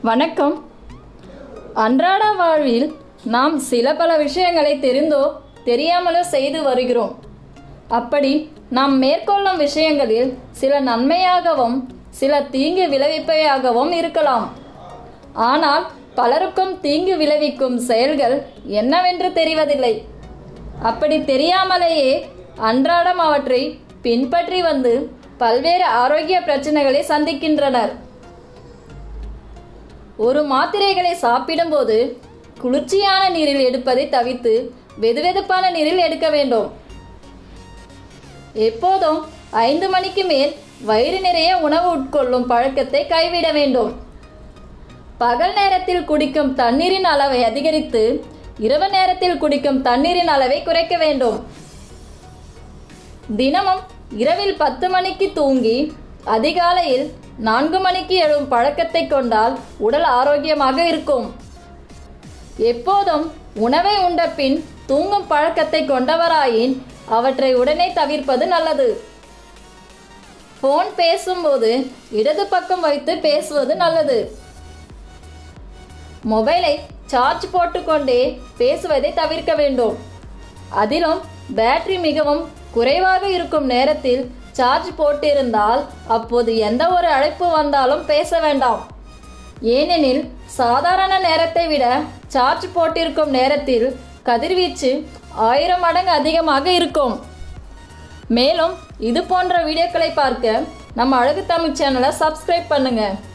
வணக்கம் அன்றாட வாழ்வில் நாம் சில பல விஷயங்களை தெரிந்தோ தெரியாமலோ செய்து வருகிறோம் அப்படி நாம் மேற்கொள்ளும் விஷயங்களில் சில நன்மையாகவும் சில தீங்கு விளைவிப்பவையாகவும் இருக்கலாம் ஆனால் பலருக்கும் தீங்கு விளைவிக்கும் செயல்கள் என்னவென்று தெரிவதில்லை அப்படி தெரியாமலேயே அன்றாடம் அவற்றை பின்பற்றி வந்து பல்வேறு ஆரோக்கிய பிரச்சனைகளை சந்திக்கின்றனர் ஒரு மாத்திரைகளை சாப்பிடும்போது குளிர்ச்சியான நீரில் எடுப்பதை தவிர்த்து வெதுவெதுப்பான நீரில் எடுக்க வேண்டும் எப்போதும் ஐந்து மணிக்கு மேல் வயிறு நிறைய உணவு உட்கொள்ளும் பழக்கத்தை கைவிட வேண்டும் பகல் நேரத்தில் குடிக்கும் தண்ணீரின் அளவை அதிகரித்து இரவு நேரத்தில் குடிக்கும் தண்ணீரின் அளவை குறைக்க வேண்டும் தினமும் இரவில் பத்து மணிக்கு தூங்கி அதிகாலையில் நான்கு மணிக்கு எழும் பழக்கத்தை கொண்டால் உடல் ஆரோக்கியமாக இருக்கும் எப்போதும் உணவை உண்ட பின் தூங்கும் பழக்கத்தை கொண்டவராயின் அவற்றை உடனே தவிர்ப்பது நல்லது ஃபோன் பேசும்போது இடது பக்கம் வைத்து பேசுவது நல்லது மொபைலை சார்ஜ் போட்டுக்கொண்டே பேசுவதை தவிர்க்க வேண்டும் அதிலும் பேட்டரி மிகவும் குறைவாக இருக்கும் நேரத்தில் சார்ஜ் போட்டிருந்தால் அப்போது எந்த ஒரு அழைப்பு வந்தாலும் பேச வேண்டாம் ஏனெனில் சாதாரண நேரத்தை விட சார்ஜ் போட்டிருக்கும் நேரத்தில் கதிர்வீச்சு ஆயிரம் மடங்கு அதிகமாக இருக்கும் மேலும் இது போன்ற வீடியோக்களை பார்க்க நம்ம அழகு தமிழ் சேனலை சப்ஸ்கிரைப் பண்ணுங்கள்